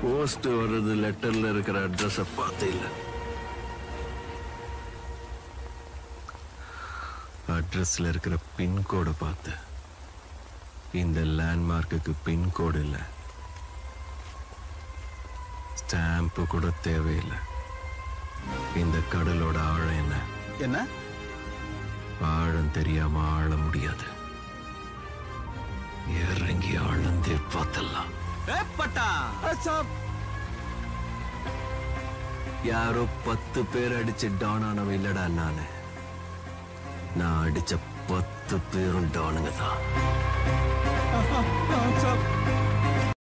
post வர்றது லெட்டர்ல இருக்கிற அட்ரஸ பார்த்து இல்ல அட்ரஸ்ல இருக்கிற பின்கோடை பார்த்து இந்த லேண்ட்மார்க்குக்கு பின்கோடு இல்லை ஸ்டாம்ப் கூட தேவையில்லை இந்த கடலோட ஆழம் என்ன என்ன ஆழம் தெரியாம ஆழ முடியாது இறங்கி ஆழ்ந்தே பார்த்தலாம் பட்டா யாரோ பத்து பேர் அடிச்சு டான் ஆனவ இல்லடா நானு நான் அடிச்ச பத்து பேரும் டானுங்க தான் சாப்